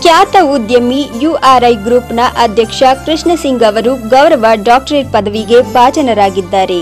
ಖ್ಯಾತ ಉದ್ಯಮಿ ಯುಆರ್ಐ ಗ್ರೂಪ್ನ ಅಧ್ಯಕ್ಷ ಕೃಷ್ಣ ಸಿಂಗ್ ಅವರು ಗೌರವ ಡಾಕ್ಟರೇಟ್ ಪದವಿಗೆ ಭಾಜನರಾಗಿದ್ದಾರೆ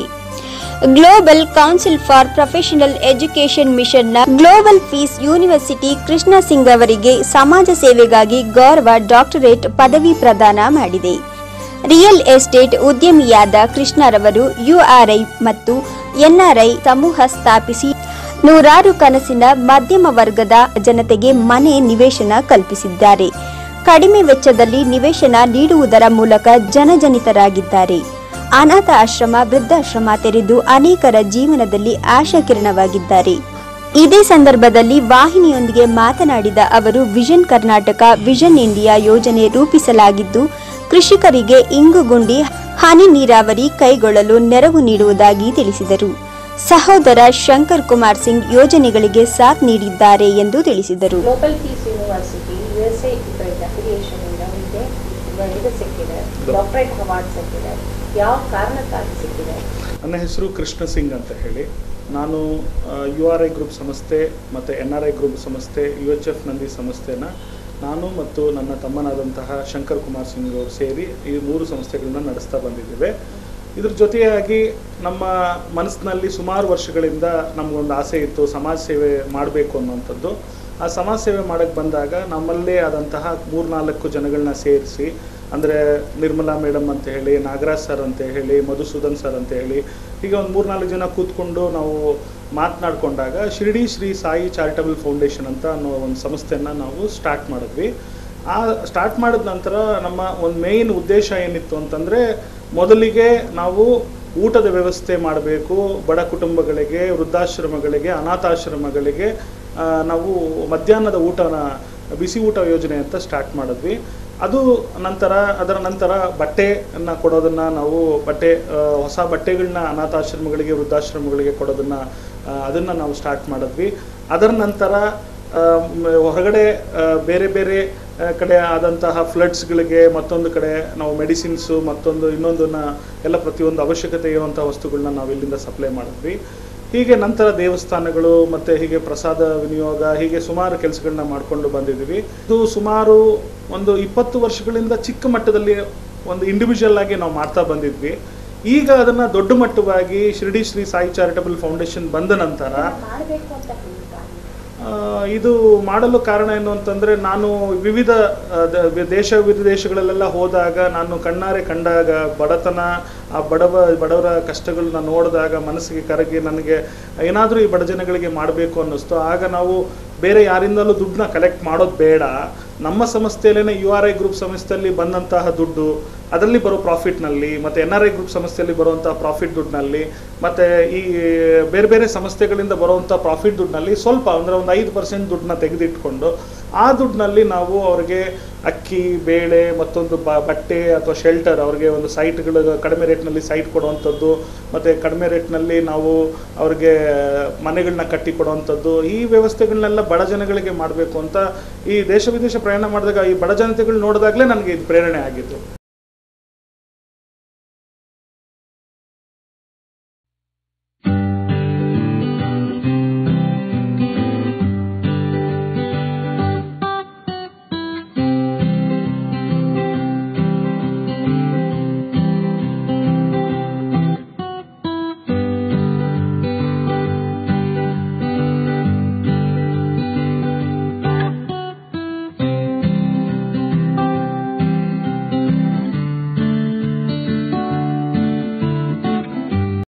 global council for professional education ಮಿಷನ್ನ global peace university Krishna Singh ಅವರಿಗೆ ಸಮಾಜ ಸೇವೆಗಾಗಿ ಗೌರವ ಡಾಕ್ಟರೇಟ್ ಪದವಿ ಪ್ರದಾನ ಮಾಡಿದೆ ರಿಯಲ್ ಎಸ್ಟೇಟ್ ಉದ್ಯಮಿಯಾದ ಕೃಷ್ಣರವರು ಯುಆರ್ಐ ಮತ್ತು ಎನ್ಆರ್ಐ ಸಮೂಹ ಸ್ಥಾಪಿಸಿ ನೂರಾರು ಕನಸಿನ ಮಧ್ಯಮ ವರ್ಗದ ಜನತೆಗೆ ಮನೆ ನಿವೇಶನ ಕಲ್ಪಿಸಿದ್ದಾರೆ ಕಡಿಮೆ ವೆಚ್ಚದಲ್ಲಿ ನಿವೇಶನ ನೀಡುವುದರ ಮೂಲಕ ಜನಜನಿತರಾಗಿದ್ದಾರೆ ಅನಾಥ ಆಶ್ರಮ ವೃದ್ಧಾಶ್ರಮ ತೆರೆದು ಅನೇಕರ ಜೀವನದಲ್ಲಿ ಆಶಾಕಿರಣವಾಗಿದ್ದಾರೆ ಇದೇ ಸಂದರ್ಭದಲ್ಲಿ ವಾಹಿನಿಯೊಂದಿಗೆ ಮಾತನಾಡಿದ ಅವರು ವಿಷನ್ ಕರ್ನಾಟಕ ವಿಷನ್ ಇಂಡಿಯಾ ಯೋಜನೆ ರೂಪಿಸಲಾಗಿದ್ದು ಕೃಷಿಕರಿಗೆ ಇಂಗುಗುಂಡಿ ಹನಿ ನೀರಾವರಿ ಕೈಗೊಳ್ಳಲು ನೆರವು ನೀಡುವುದಾಗಿ ತಿಳಿಸಿದರು ಸಹೋದರ ಶಂಕರ್ ಕುಮಾರ್ ಸಿಂಗ್ ಯೋಜನೆಗಳಿಗೆ ಸಾಥ್ ನೀಡಿದ್ದಾರೆ ಎಂದು ತಿಳಿಸಿದರು global peace university U S A ಇದರಿಂದ ಅಫಿಲಿಯೇಷನಿಂದ ಅವರಿಗೆ ಇದು ಸಿಕ್ಕಿದೆ ಡಾಕ್ಟರೇಟ್ ಅವಾರ್ಡ್ ಸಿಕ್ಕಿದೆ ಯಾವ ಕಾರಣಕ್ಕಾಗಿ ಸಿಕ್ಕಿದೆ ನನ್ನ ಹೆಸರು ಕೃಷ್ಣ ಸಿಂಗ್ ಅಂತ ಹೇಳಿ ನಾನು ಯು ಆರ್ ಐ ಗ್ರೂಪ್ ಸಂಸ್ಥೆ ಮತ್ತು ಎನ್ ಆರ್ ಐ ಗ್ರೂಪ್ ಸಂಸ್ಥೆ ಯು ಎಚ್ ಎಫ್ ನಂದಿ ಸಂಸ್ಥೆನ ನಾನು ಮತ್ತು ನನ್ನ ತಮ್ಮನಾದಂತಹ ಶಂಕರ್ ಕುಮಾರ್ ಸಿಂಗ್ ಅವರು ಸೇರಿ ಈ ಮೂರು ಸಂಸ್ಥೆಗಳನ್ನ ನಡೆಸ್ತಾ ಬಂದಿದ್ದೇವೆ ಇದ್ರ ಜೊತೆಯಾಗಿ ನಮ್ಮ ಮನಸ್ಸಿನಲ್ಲಿ ಸುಮಾರು ವರ್ಷಗಳಿಂದ ನಮಗೊಂದು ಆಸೆ ಇತ್ತು ಸಮಾಜ ಸೇವೆ ಮಾಡಬೇಕು ಅನ್ನೋಂಥದ್ದು ಆ ಸಮಾಜ ಸೇವೆ ಮಾಡೋಕ್ಕೆ ಬಂದಾಗ ನಮ್ಮಲ್ಲೇ ಆದಂತಹ ಮೂರ್ನಾಲ್ಕು ಜನಗಳನ್ನ ಸೇರಿಸಿ ಅಂದರೆ ನಿರ್ಮಲಾ ಮೇಡಮ್ ಅಂತ ಹೇಳಿ ನಾಗರಾಜ್ ಸರ್ ಅಂತ ಹೇಳಿ ಮಧುಸೂದನ್ ಸರ್ ಅಂತ ಹೇಳಿ ಹೀಗೆ ಒಂದು ಮೂರ್ನಾಲ್ಕು ಜನ ಕೂತ್ಕೊಂಡು ನಾವು ಮಾತನಾಡ್ಕೊಂಡಾಗ ಶಿರ್ಡಿ ಶ್ರೀ ಸಾಯಿ ಚಾರಿಟಬಲ್ ಫೌಂಡೇಶನ್ ಅಂತ ಅನ್ನೋ ಒಂದು ಸಂಸ್ಥೆಯನ್ನು ನಾವು ಸ್ಟಾರ್ಟ್ ಮಾಡಿದ್ವಿ ಆ ಸ್ಟಾರ್ಟ್ ಮಾಡಿದ ನಂತರ ನಮ್ಮ ಒಂದು ಮೇಯ್ನ್ ಉದ್ದೇಶ ಏನಿತ್ತು ಅಂತಂದರೆ ಮೊದಲಿಗೆ ನಾವು ಊಟದ ವ್ಯವಸ್ಥೆ ಮಾಡಬೇಕು ಬಡ ಕುಟುಂಬಗಳಿಗೆ ವೃದ್ಧಾಶ್ರಮಗಳಿಗೆ ಅನಾಥಾಶ್ರಮಗಳಿಗೆ ಆ, ನಾವು ಮಧ್ಯಾಹ್ನದ ಊಟನ ಬಿಸಿ ಊಟ ಯೋಜನೆ ಅಂತ ಸ್ಟಾರ್ಟ್ ಮಾಡಿದ್ವಿ ಅದು ನಂತರ ಅದರ ನಂತರ ಬಟ್ಟೆಯನ್ನು ಕೊಡೋದನ್ನು ನಾವು ಬಟ್ಟೆ ಆ, ಹೊಸ ಬಟ್ಟೆಗಳನ್ನ ಅನಾಥಾಶ್ರಮಗಳಿಗೆ ವೃದ್ಧಾಶ್ರಮಗಳಿಗೆ ಕೊಡೋದನ್ನು ಅದನ್ನು ನಾವು ಸ್ಟಾರ್ಟ್ ಮಾಡಿದ್ವಿ ಅದರ ನಂತರ ಆ, ಮ್, ಹೊರಗಡೆ ಆ, ಬೇರೆ ಬೇರೆ ಆ, ಕಡೆ ಆದಂತಹ ಫ್ಲಡ್ಸ್ಗಳಿಗೆ ಮತ್ತೊಂದು ಕಡೆ ನಾವು ಮೆಡಿಸಿನ್ಸು ಮತ್ತೊಂದು ಇನ್ನೊಂದನ್ನ ಎಲ್ಲ ಪ್ರತಿಯೊಂದು ಅವಶ್ಯಕತೆ ಇರುವಂಥ ವಸ್ತುಗಳನ್ನ ನಾವು ಇಲ್ಲಿಂದ ಸಪ್ಲೈ ಮಾಡಿದ್ವಿ ಹೀಗೆ ನಂತರ ದೇವಸ್ಥಾನಗಳು ಮತ್ತು ಹೀಗೆ ಪ್ರಸಾದ ವಿನಿಯೋಗ ಹೀಗೆ ಸುಮಾರು ಕೆಲಸಗಳನ್ನ ಮಾಡಿಕೊಂಡು ಬಂದಿದ್ದೀವಿ ಇದು ಸುಮಾರು ಒಂದು ಇಪ್ಪತ್ತು ವರ್ಷಗಳಿಂದ ಚಿಕ್ಕ ಮಟ್ಟದಲ್ಲಿ ಒಂದು ಇಂಡಿವಿಜುವಲ್ ಆಗಿ ನಾವು ಮಾಡ್ತಾ ಬಂದಿದ್ವಿ ಈಗ ಅದನ್ನು ದೊಡ್ಡ ಮಟ್ಟವಾಗಿ ಶಿರ್ಡಿ ಶ್ರೀ ಸಾಯಿ ಚಾರಿಟಬಲ್ ಫೌಂಡೇಶನ್ ಬಂದ ನಂತರ ಮಾಡಬೇಕು ಅಂತ ಹೇಳಿದ್ದಾರೆ ಆ, ಇದು ಮಾಡಲು ಕಾರಣ ಏನು ಅಂತಂದರೆ ನಾನು ವಿವಿಧ ಆ, ದ- ದೇಶ ವಿದೇಶಗಳಲ್ಲೆಲ್ಲ ಹೋದಾಗ ನಾನು ಕಣ್ಣಾರೆ ಕಂಡಾಗ ಬಡತನ ಆ ಬಡವ ಬಡವರ ಕಷ್ಟಗಳನ್ನ ನೋಡಿದಾಗ ಮನಸ್ಸಿಗೆ ಕರಗಿ ನನಗೆ ಏನಾದರೂ ಈ ಬಡ ಜನಗಳಿಗೆ ಮಾಡಬೇಕು ಅನ್ನಿಸ್ತು ಆಗ ನಾವು ಬೇರೆ ಯಾರಿಂದಲೂ ದುಡ್ಡನ್ನ ಕಲೆಕ್ಟ್ ಮಾಡೋದು ಬೇಡ ನಮ್ಮ ಸಂಸ್ಥೆಯಲ್ಲೇ ಯು ಆರ್ ಐ ಗ್ರೂಪ್ ಸಂಸ್ಥೆಯಲ್ಲಿ ಬಂದಂತಹ ದುಡ್ಡು ಅದರಲ್ಲಿ ಬರೋ ಪ್ರಾಫಿಟ್ನಲ್ಲಿ ಮತ್ತು ಎನ್ ಆರ್ ಐ ಗ್ರೂಪ್ ಸಂಸ್ಥೆಯಲ್ಲಿ ಬರುವಂಥ ಪ್ರಾಫಿಟ್ ದುಡ್ಡಿನಲ್ಲಿ ಮತ್ತು ಈ ಬೇರೆ ಬೇರೆ ಸಂಸ್ಥೆಗಳಿಂದ ಬರುವಂಥ ಪ್ರಾಫಿಟ್ ದುಡ್ಡಿನಲ್ಲಿ ಸ್ವಲ್ಪ ಅಂದರೆ ಒಂದು ಐದು ಪರ್ಸೆಂಟ್ ದುಡ್ಡನ್ನ ತೆಗೆದಿಟ್ಕೊಂಡು ಆ ದುಡ್ಡಿನಲ್ಲಿ ನಾವು ಅವ್ರಿಗೆ ಅಕ್ಕಿ ಬೇಳೆ ಮತ್ತೊಂದು ಬ ಬಟ್ಟೆ ಅಥವಾ ಶೆಲ್ಟರ್ ಅವ್ರಿಗೆ ಒಂದು ಸೈಟ್ಗಳು ಕಡಿಮೆ ರೇಟ್ನಲ್ಲಿ ಸೈಟ್ ಕೊಡುವಂಥದ್ದು ಮತ್ತು ಕಡಿಮೆ ರೇಟ್ನಲ್ಲಿ ನಾವು ಅವ್ರಿಗೆ ಮನೆಗಳನ್ನ ಕಟ್ಟಿ ಕೊಡುವಂಥದ್ದು ಈ ವ್ಯವಸ್ಥೆಗಳನ್ನೆಲ್ಲ ಬಡ ಜನಗಳಿಗೆ ಮಾಡಬೇಕು ಅಂತ ಈ ದೇಶ ವಿದೇಶ ಪ್ರಯಾಣ ಮಾಡಿದಾಗ ಈ ಬಡ ಜನತೆಗಳು ನೋಡಿದಾಗಲೇ ನನಗೆ ಇದು ಪ್ರೇರಣೆ ಆಗಿದ್ದು